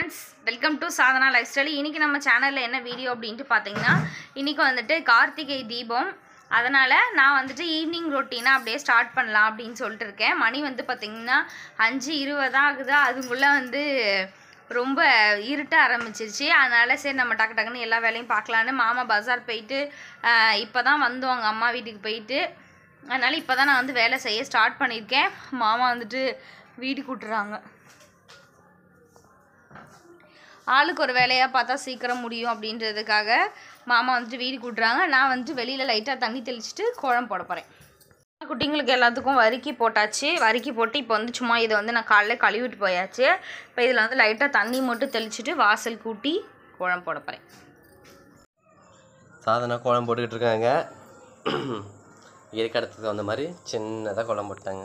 Friends welcome to Sadhana lifestyle இன்றைக்கி நம்ம சேனலில் என்ன வீடியோ அப்படின்ட்டு பார்த்தீங்கன்னா இன்றைக்கி வந்துட்டு கார்த்திகை தீபம் அதனால் நான் வந்துட்டு ஈவினிங் ரொட்டீனாக அப்படியே ஸ்டார்ட் பண்ணலாம் அப்படின்னு சொல்லிட்டு இருக்கேன் மணி வந்து பார்த்திங்கன்னா அஞ்சு இருபதாக ஆகுது அதுக்குள்ளே வந்து ரொம்ப இருட்ட ஆரம்பிச்சிருச்சு அதனால் சரி நம்ம டக்கு டக்குன்னு எல்லா வேலையும் பார்க்கலான்னு மாமா பஜார் போயிட்டு இப்போ தான் வந்தோம் அவங்க அம்மா வீட்டுக்கு போயிட்டு அதனால் இப்போ தான் நான் வந்து வேலை செய்ய ஸ்டார்ட் பண்ணியிருக்கேன் மாமா வந்துட்டு வீடு கூட்டுறாங்க ஆளுக்கு ஒரு வேலையாக பார்த்தா சீக்கிரம் முடியும் அப்படின்றதுக்காக மாமா வந்துட்டு வீடு கூட்டுறாங்க நான் வந்துட்டு வெளியில் லைட்டாக தண்ணி தெளிச்சிட்டு குழம்பு போட போகிறேன் குட்டிங்களுக்கு எல்லாத்துக்கும் வறுக்கி போட்டாச்சு வறுக்கி போட்டு இப்போ வந்து சும்மா இதை வந்து நான் காலைல கழுவிட்டு போயாச்சு இப்போ இதில் வந்து லைட்டாக தண்ணி மட்டும் தெளிச்சிட்டு வாசல் கூட்டி குழம்பு போட போகிறேன் சாதனா கோலம் போட்டுக்கிட்டு இருக்காங்க இயற்கை இடத்துக்கு தகுந்த மாதிரி சின்னதாக கோலம் போட்டாங்க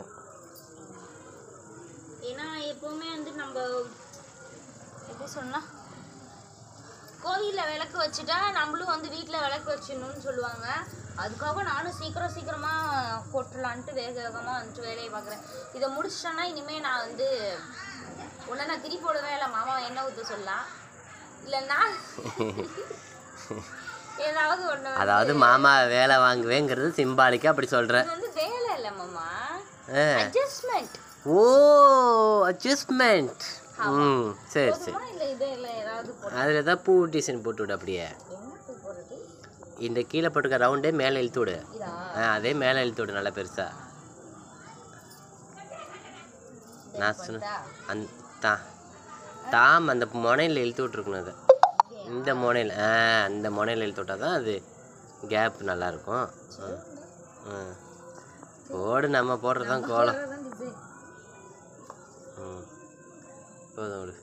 ஏன்னா எப்போவுமே வந்து நம்ம எப்படி சொன்னால் கோவிலில் விளக்கு வச்சுட்டா நம்மளும் வந்து வீட்டில் விளக்கு வச்சிடணும்னு சொல்லுவாங்க அதுக்காக நானும் சீக்கிரம் சீக்கிரமாக போட்டுடலான்ட்டு வேக வேகமாக வந்துட்டு வேலையை பார்க்குறேன் இதை முடிச்சிட்டேன்னா இனிமேல் நான் வந்து உடனே நான் திரி போடுவேன் இல்லை மாமா என்ன ஊற்ற சொல்லலாம் இல்லைன்னா ஏதாவது ஒன்று அதாவது மாமா வேலை வாங்குவேங்கிறது சிம்பாலிக்காக அப்படி சொல்கிறேன் இது வந்து வேலை இல்லை மாமா ஆ அட்ஜஸ்ட்மெண்ட் ஓ அட்ஜஸ்ட்மெண்ட் ம் சரி சரி இல்லை இது இல்லை ஏதாவது போட்டு அதில் தான் பூ டிசைன் போட்டு விடு அப்படியே என்ன பூ போடுறது இந்த கீழே போட்டுக்க ரவுண்டே மேலே இழுத்து விடு இதா ஆ அதே மேலே இழுத்து விடு நல்லா பெருசா நான் சொன்ன அந் தா தாம் அந்த முனையில் இழுத்து விட்ருக்கணும் அதை இந்த முனையில் ஆ அந்த முனையில் இழுத்து விட்டா தான் அது கேப் நல்லாயிருக்கும் ம் போடு நம்ம போடுறது தான் கோலம் ம் போதும் விடு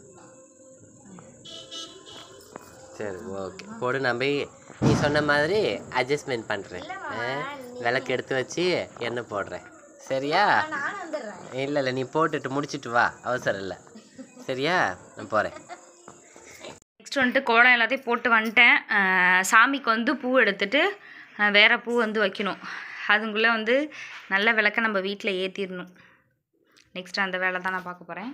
சரி ஓகே போடு நான் போய் நீ சொன்ன மாதிரி அட்ஜஸ்ட்மெண்ட் பண்ணுறேன் விளக்கு எடுத்து வச்சு எண்ணெய் போடுறேன் சரியா நான் வந்துடுறேன் இல்லை இல்லை நீ போட்டுட்டு முடிச்சிட்டு வா அவசரம் இல்லை சரியா நான் போகிறேன் நெக்ஸ்ட் வந்துட்டு கோலம் எல்லாத்தையும் போட்டு வந்துட்டேன் அஹ் சாமிக்கு வந்து பூ எடுத்துட்டு அஹ் வேற பூ வந்து வைக்கணும் அதுக்குள்ளே வந்து நல்ல விளக்க நம்ம வீட்டில் ஏற்றிடணும் நெக்ஸ்ட் அந்த வேலை தான் நான் பார்க்க போகிறேன்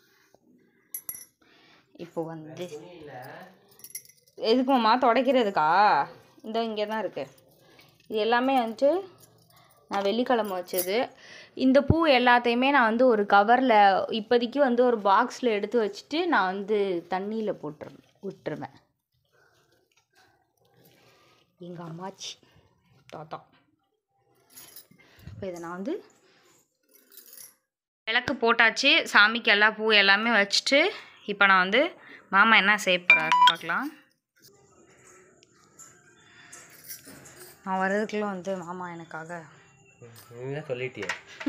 இப்போ வந்து எதுக்குமாம்மா துடைக்கிறதுக்கா இந்த இங்கே தான் இருக்குது இது எல்லாமே வந்துட்டு நான் வெள்ளிக்கிழமை வச்சது இந்த பூ எல்லாத்தையுமே நான் வந்து ஒரு கவரில் இப்போதைக்கு வந்து ஒரு பாக்ஸில் எடுத்து வச்சுட்டு நான் வந்து தண்ணியில் போட்டுரு விட்டுருவேன் எங்கள் அம்மாச்சி தாத்தா இப்போ இதை நான் வந்து விளக்கு போட்டாச்சு சாமிக்கு எல்லா பூ எல்லாமே வச்சுட்டு இப்போ நான் வந்து மாமா என்ன செய்ய போகிறாரு பார்க்கலாம் நான் வர்றதுக்குள்ளே வந்து மாமா எனக்காக நீங்க சொல்லிட்டியே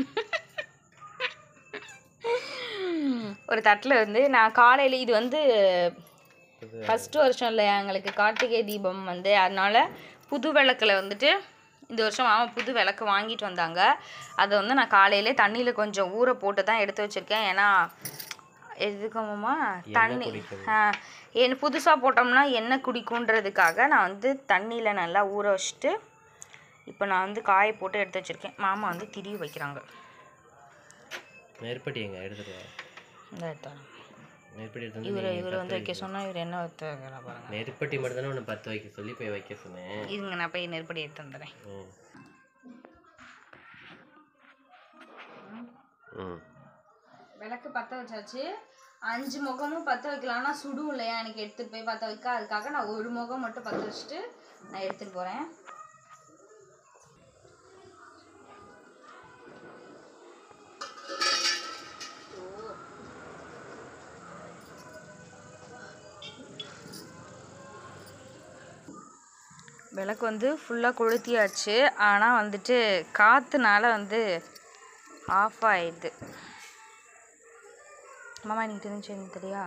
ஒரு தட்டில் வந்து நான் காலையில் இது வந்து ஃபஸ்ட்டு வருஷம் இல்லை எங்களுக்கு கார்த்திகை தீபம் வந்து அதனால புது விளக்கில் வந்துட்டு இந்த வருஷம் மாமா புது விளக்கு வாங்கிட்டு வந்தாங்க அதை வந்து நான் காலையிலே தண்ணியில் கொஞ்சம் ஊற போட்டு தான் எடுத்து வச்சுருக்கேன் ஏன்னா எதுக்குமாம்மா தண்ணி ஆ, என் புதுசாக போட்டோம்னா எண்ணெய் குடிக்குன்றதுக்காக நான் வந்து தண்ணியில் நல்லா ஊற வச்சுட்டு இப்போ நான் வந்து காய போட்டு எடுத்து வச்சுருக்கேன் மாமா வந்து திரி வைக்கிறாங்க நெருப்பட்டி எங்க எடுத்துட்டு வா இந்த எடுத்தாங்க நெருப்பட்டி எடுத்து இவர் இவர் வந்து வைக்க சொன்னால் இவர் என்ன வைத்து வைக்கிறா பாருங்க நெருப்பட்டி மட்டும் தானே உன்னை பத்து வைக்க சொல்லி போய் வைக்க சொன்னேன் இருங்க நான் போய் நெருப்படி எடுத்து வந்துடுறேன் ம் ம் விளக்கு பற்ற வச்சாச்சு அஞ்சு முகமும் பற்ற வைக்கலாம்னா சுடும் இல்லையா எனக்கு எடுத்துகிட்டு போய் பற்ற வைக்க அதுக்காக நான் ஒரு முகம் மட்டும் பற்ற வச்சுட்டு நான் எடுத்துகிட்டு போகிறேன் விளக்கு வந்து ஃபுல்லாக கொளுத்தியாச்சு ஆனால் வந்துட்டு காற்றுனால வந்து ஆஃப் ஆயிடுது மாமா எனக்கு தெரிஞ்சு எனக்கு தெரியா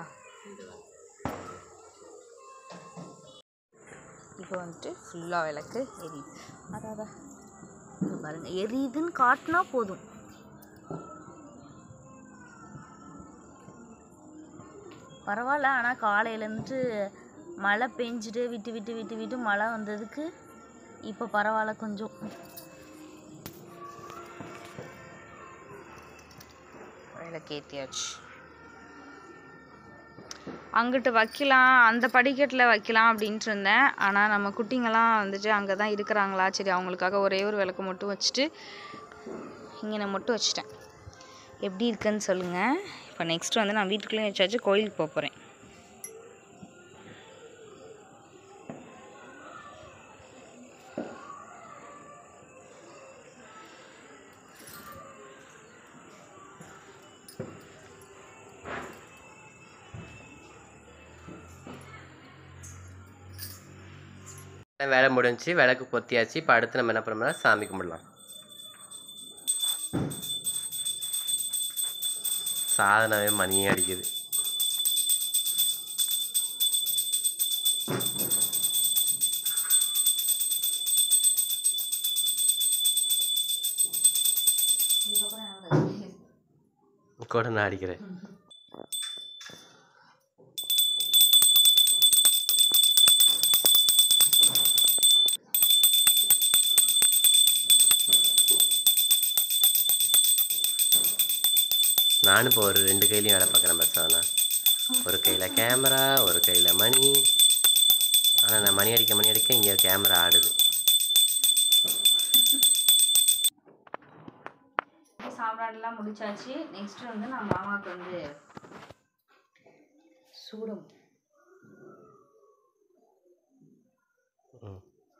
இப்போ வந்துட்டு ஃபுல்லாக விளக்கு எரியுது அதான் அதான் இங்க பாருங்க எரியுதுன்னு காட்டினா போதும் பரவாயில்ல ஆனால் காலையிலேருந்து மழை பெஞ்சிட்டு விட்டு விட்டு விட்டு விட்டு மழை வந்ததுக்கு இப்போ பரவாயில்ல கொஞ்சம் விளக்கு ஏற்றியாச்சு அங்கிட்டு வைக்கலாம் அந்த படிக்கட்டில் வைக்கலாம் அப்படின்ட்டு இருந்தேன் ஆனால் நம்ம குட்டிங்கெல்லாம் வந்துட்டு அங்கே தான் இருக்கிறாங்களா சரி அவங்களுக்காக ஒரே ஒரு விளக்கு மட்டும் வச்சுட்டு இங்கே நான் மட்டும் வச்சுட்டேன் எப்படி இருக்குன்னு சொல்லுங்கள் இப்போ நெக்ஸ்ட் வந்து நான் வீட்டுக்குள்ளேயும் வச்சாச்சு கோயிலுக்கு போக போகிறேன் வேலை முடிஞ்சுச்சு விளக்கு பொத்தியாச்சு இப்போ அடுத்து நம்ம என்ன பண்ணோம்னா சாமி கும்பிடலாம் சாதனமே மணியே அடிக்குது கூட நான் அடிக்கிறேன் நானும் இப்போ ஒரு ரெண்டு கையிலையும் வேலை பார்க்குறேன் பஸ்ஸானா ஒரு கையில் கேமரா ஒரு கையில் மணி ஆனால் நான் மணி அடிக்க மணி அடிக்க இங்கே கேமரா ஆடுது சாப்பிடாடெல்லாம் முடிச்சாச்சு நெக்ஸ்ட் வந்து நான் மாமாவுக்கு வந்து சூடம் ம்.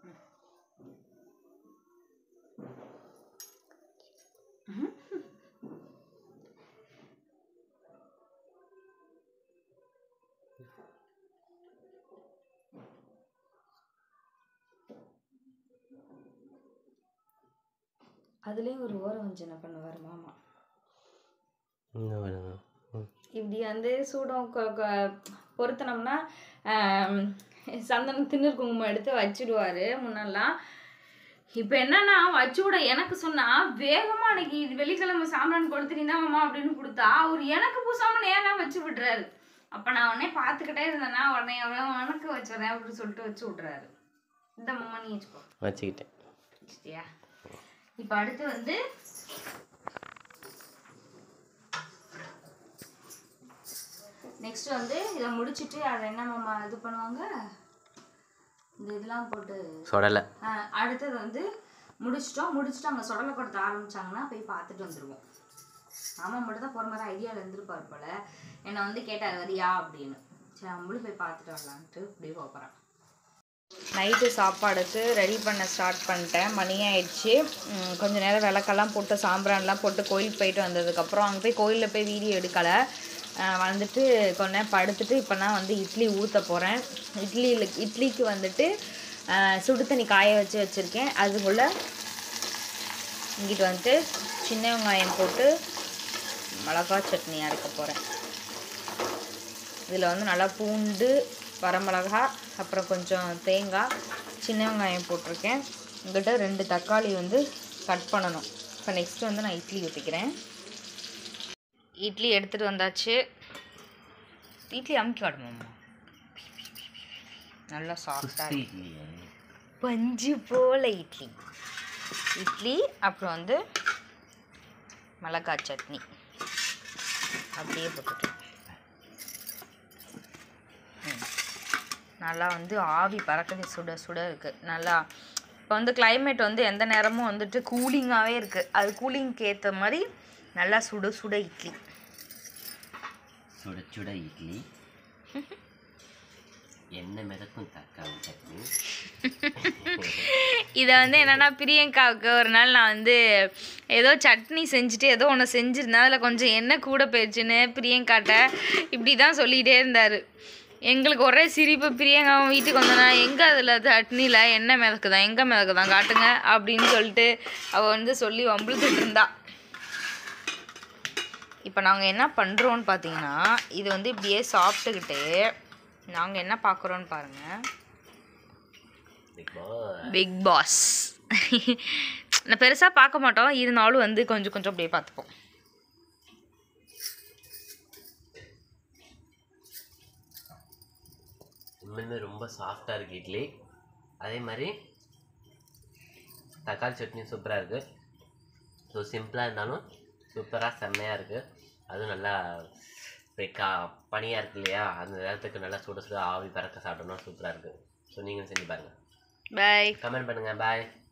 அதுலேயும் ஒரு ஓர வஞ்சனை பண்ணுவார் மாமா இன்னும் வேணுங்க ம். இப்படி வந்து சூடம் கொ- கொ- பொருத்தினோம்னா ஆம், சந்தனம் திண்ணூறு குங்குமம் எடுத்து வச்சிடுவாரு முன்னெல்லாம் இப்போ என்னன்னா வச்சு விட எனக்கு சொன்னா வேகமா அன்னைக்கு இது வெள்ளிக்கிழமை சாம்பிரான் கொடுத்துட்டீங்கன்னா மாமா அப்படின்னு கொடுத்தா அவர் எனக்கு பூசாம நேரா வச்சு விடுறாரு அப்ப நான் உடனே பார்த்துக்கிட்டே இருந்தேன்னா உடனே அவன் உனக்கு வச்சுறேன் அப்படின்னு சொல்லிட்டு வச்சு விட்றாரு இந்த மாமா நீ வச்சுக்கோ வச்சுக்கிட்டேன் சரியா இப்போ அடுத்து வந்து நெக்ஸ்ட் வந்து இதை முடிச்சிட்டு அதை என்ன மாமா இது பண்ணுவாங்க இந்த இதெல்லாம் போட்டு சொடலை ஆ, அடுத்தது வந்து முடிச்சிட்டோம் முடிச்சுட்டு அங்கே சொடலை கொடுத்த ஆரம்பிச்சாங்கன்னா போய் பார்த்துட்டு வந்துடுவோம் மாமா மட்டும் தான் போகிற மாதிரி ஐடியாவில் இருந்திருப்பார் போல என்னை வந்து கேட்டார் வரியா அப்படின்னு சரி நம்மளும் போய் பார்த்துட்டு வரலான்ட்டு இப்படியே போகிறேன் நைட்டு சாப்பாடுக்கு ரெடி பண்ண ஸ்டார்ட் பண்ணிட்டேன் மணி ஆயிடுச்சு உம், கொஞ்ச நேரம் விளக்கெல்லாம் போட்டு சாம்பிரான்லாம் போட்டு கோயிலுக்கு போயிட்டு வந்ததுக்கப்புறம் அங்கே போய் கோயிலில் போய் வீடியோ எடுக்கலை அஹ் வந்துட்டு கொஞ்ச நேரம் படுத்துட்டு இப்போ நான் வந்து இட்லி ஊற்ற போகிறேன் இட்லி இட்லிக்கு வந்துட்டு அஹ், சுடு தண்ணி காய வச்சு வச்சுருக்கேன் அதுக்குள்ளே இங்கிட்டு வந்துட்டு சின்ன வெங்காயம் போட்டு மிளகா சட்னி அரைக்க போகிறேன் இதில் வந்து நல்லா பூண்டு வரமிளகா அப்புறம் கொஞ்சம் தேங்காய் சின்ன வெங்காயம் போட்டிருக்கேன் இங்கிட்ட ரெண்டு தக்காளி வந்து கட் பண்ணணும் இப்போ நெக்ஸ்ட் வந்து நான் இட்லி ஊற்றிக்கிறேன் இட்லி எடுத்துகிட்டு வந்தாச்சு இட்லி அமுக்கி காட்டுமாம்மா நல்லா சாஃப்டாக பஞ்சு போல இட்லி இட்லி அப்புறம் வந்து மிளகாய் சட்னி அப்படியே போட்டுட்டு ம். நல்லா வந்து ஆவி பறக்குது சுட சுட இருக்குது நல்லா இப்போ வந்து climate வந்து எந்த நேரமும் வந்துட்டு கூலிங்காகவே இருக்குது அது கூலிங்க்கு ஏற்ற மாதிரி நல்லா சுட சுட இட்லி சுட சுட இட்லி எண்ணெய் மிதக்கும் தக்காளி சட்னி இதை வந்து என்னென்னா பிரியங்காவுக்கு ஒரு நாள் நான் வந்து ஏதோ சட்னி செஞ்சுட்டு ஏதோ ஒன்று செஞ்சுருந்தேன் அதில் கொஞ்சம் எண்ணெய் கூட போயிடுச்சுன்னு பிரியங்காட்ட இப்படி தான் சொல்லிகிட்டே இருந்தார் எங்களுக்கு ஒரே சிரிப்பு பிரியங்காவும் வீட்டுக்கு வந்தோன்னா எங்கே அதில் சட்னியில் எண்ணெய் மிதக்குதான் எங்கே மிதக்குதான் காட்டுங்க அப்படின்னு சொல்லிட்டு அவள் வந்து சொல்லி வம்பிழுத்துட்டு இருந்தா இப்போ நாங்கள் என்ன பண்ணுறோன்னு பார்த்தீங்கன்னா இது வந்து இப்படியே சாப்பிட்டுக்கிட்டு நாங்கள் என்ன பார்க்குறோன்னு பாருங்கள் பிக் பாஸ் நான் பெருசாக பார்க்க மாட்டோம் இருந்தாலும் வந்து கொஞ்சம் கொஞ்சம் அப்படியே பார்த்துப்போம் உண்மையுமே ரொம்ப சாஃப்டாக இருக்குது இட்லி அதே மாதிரி தக்காளி சட்னி சூப்பராக இருக்குது ஸோ சிம்பிளாக இருந்தாலும் சூப்பராக செம்மையாக இருக்குது அதுவும் நல்லா இப்படி கா பனியாக இருக்கு இல்லையா அந்த நேரத்துக்கு நல்லா சுட சுட ஆவி பறக்க சாப்பிட்டோம்னா சூப்பராக இருக்குது ஸோ நீங்களும் செஞ்சு பாருங்கள் பாய் கமெண்ட் பண்ணுங்கள் பாய்